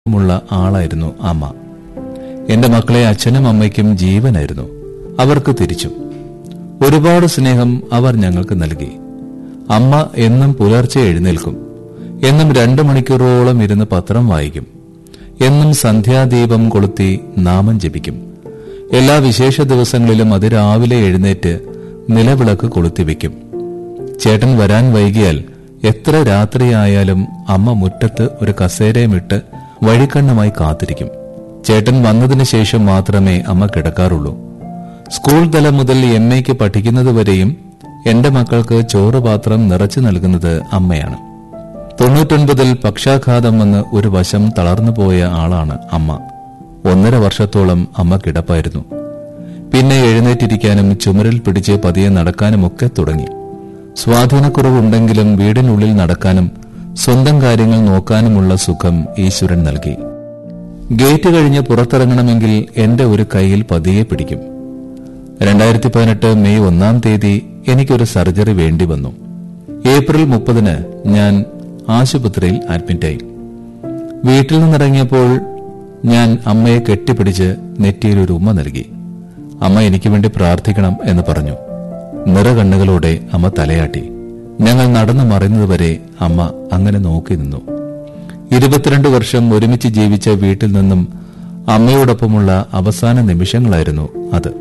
ഉള്ള ആളായിരുന്നു അമ്മ എന്റെ മക്കളെ അച്ഛനും അമ്മയ്ക്കും ജീവനായിരുന്നു അവർക്ക് തിരിച്ചും ഒരുപാട് സ്നേഹം അവർ ഞങ്ങൾക്ക് നൽകി അമ്മ എന്നും പുലർച്ചെ എഴുന്നേൽക്കും എന്നും രണ്ടു മണിക്കൂറോളം ഇരുന്ന് പത്രം വായിക്കും എന്നും സന്ധ്യാദീപം കൊളുത്തി നാമം ജപിക്കും എല്ലാ വിശേഷ ദിവസങ്ങളിലും അതിരാവിലെ എഴുന്നേറ്റ് നിലവിളക്ക് കൊളുത്തിവെക്കും ചേട്ടൻ വരാൻ വൈകിയാൽ എത്ര രാത്രിയായാലും അമ്മ മുറ്റത്ത് ഒരു കസേരയുമിട്ട് വഴിക്കണ്ണുമായി കാത്തിരിക്കും ചേട്ടൻ വന്നതിന് ശേഷം മാത്രമേ അമ്മ കിടക്കാറുള്ളൂ സ്കൂൾ തലം മുതൽ എം എക്ക് പഠിക്കുന്നതുവരെയും എന്റെ മക്കൾക്ക് ചോറ് പാത്രം നിറച്ചു നൽകുന്നത് അമ്മയാണ് തൊണ്ണൂറ്റൊൻപതിൽ പക്ഷാഘാതം വന്ന് ഒരു വശം തളർന്നുപോയ ആളാണ് അമ്മ ഒന്നര വർഷത്തോളം അമ്മ കിടപ്പായിരുന്നു പിന്നെ എഴുന്നേറ്റിരിക്കാനും ചുമരിൽ പിടിച്ച് പതിയെ നടക്കാനുമൊക്കെ തുടങ്ങി സ്വാധീനക്കുറവുണ്ടെങ്കിലും വീടിനുള്ളിൽ നടക്കാനും സ്വന്തം കാര്യങ്ങൾ നോക്കാനുമുള്ള സുഖം ഈശ്വരൻ നൽകി ഗേറ്റ് കഴിഞ്ഞ് പുറത്തിറങ്ങണമെങ്കിൽ എന്റെ ഒരു കൈയിൽ പതിയെ പിടിക്കും രണ്ടായിരത്തി പതിനെട്ട് മെയ് ഒന്നാം തീയതി എനിക്കൊരു സർജറി വേണ്ടി വന്നു ഏപ്രിൽ മുപ്പതിന് ഞാൻ ആശുപത്രിയിൽ അഡ്മിറ്റായി വീട്ടിൽ നിന്നിറങ്ങിയപ്പോൾ ഞാൻ അമ്മയെ കെട്ടിപ്പിടിച്ച് നെറ്റിയിൽ ഒരു ഉമ്മ നൽകി അമ്മ എനിക്ക് വേണ്ടി പ്രാർത്ഥിക്കണം എന്ന് പറഞ്ഞു നിറകണ്ണുകളോടെ അമ്മ തലയാട്ടി ഞങ്ങൾ നടന്നു മറയുന്നതുവരെ അമ്മ അങ്ങനെ നോക്കി നിന്നു ഇരുപത്തിരണ്ട് വർഷം ഒരുമിച്ച് ജീവിച്ച വീട്ടിൽ നിന്നും അമ്മയോടൊപ്പമുള്ള അവസാന നിമിഷങ്ങളായിരുന്നു അത്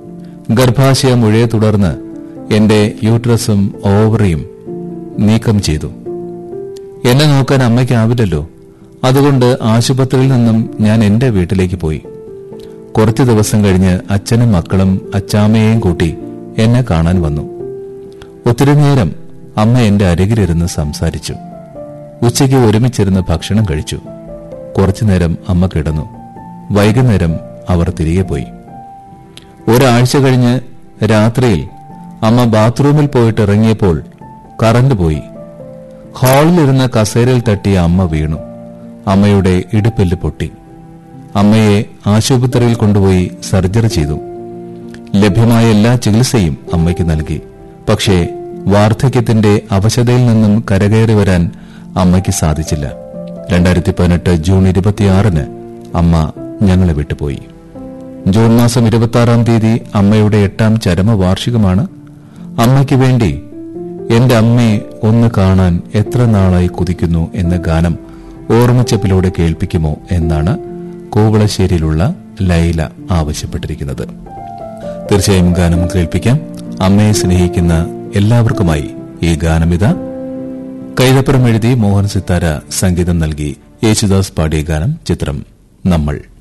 ഗർഭാശയ മുഴയെ തുടർന്ന് എന്റെ യൂട്രസും ഓവറിയും നീക്കം ചെയ്തു എന്നെ നോക്കാൻ അമ്മയ്ക്കാവില്ലല്ലോ അതുകൊണ്ട് ആശുപത്രിയിൽ നിന്നും ഞാൻ എന്റെ വീട്ടിലേക്ക് പോയി കുറച്ചു ദിവസം കഴിഞ്ഞ് അച്ഛനും മക്കളും അച്ചാമ്മയെയും കൂട്ടി എന്നെ കാണാൻ വന്നു ഒത്തിരി നേരം അമ്മ എന്റെ അരികിലിരുന്ന് സംസാരിച്ചു ഉച്ചയ്ക്ക് ഒരുമിച്ചിരുന്ന് ഭക്ഷണം കഴിച്ചു കുറച്ചുനേരം അമ്മ കിടന്നു വൈകുന്നേരം അവർ തിരികെ പോയി ഒരാഴ്ച കഴിഞ്ഞ് രാത്രിയിൽ അമ്മ ബാത്റൂമിൽ പോയിട്ട് ഇറങ്ങിയപ്പോൾ കറന്റ് പോയി ഹാളിലിരുന്ന കസേരയിൽ തട്ടിയ അമ്മ വീണു അമ്മയുടെ ഇടുപ്പെല്ല് പൊട്ടി അമ്മയെ ആശുപത്രിയിൽ കൊണ്ടുപോയി സർജറി ചെയ്തു ലഭ്യമായ എല്ലാ ചികിത്സയും അമ്മയ്ക്ക് നൽകി പക്ഷേ വാർദ്ധക്യത്തിന്റെ അവശതയിൽ നിന്നും കരകയറി വരാൻ അമ്മയ്ക്ക് സാധിച്ചില്ല രണ്ടായിരത്തി പതിനെട്ട് ജൂൺ ഇരുപത്തിയാറിന് അമ്മ ഞങ്ങളെ വിട്ടുപോയി ജൂൺ മാസം ഇരുപത്തിയാറാം തീയതി അമ്മയുടെ എട്ടാം ചരമവാർഷികമാണ് അമ്മയ്ക്ക് വേണ്ടി എന്റെ അമ്മയെ ഒന്ന് കാണാൻ എത്ര നാളായി കുതിക്കുന്നു എന്ന ഗാനം ഓർമ്മച്ചപ്പിലൂടെ കേൾപ്പിക്കുമോ എന്നാണ് കോവളശ്ശേരിയിലുള്ള ലൈല ആവശ്യപ്പെട്ടിരിക്കുന്നത് തീർച്ചയായും ഗാനം കേൾപ്പിക്കാം അമ്മയെ സ്നേഹിക്കുന്ന എല്ലാവർക്കുമായി ഈ ഗാനമിത കൈതപ്പുറം എഴുതി മോഹൻ സിത്താര സംഗീതം നൽകി യേശുദാസ് പാടിയ ഗാനം ചിത്രം നമ്മൾ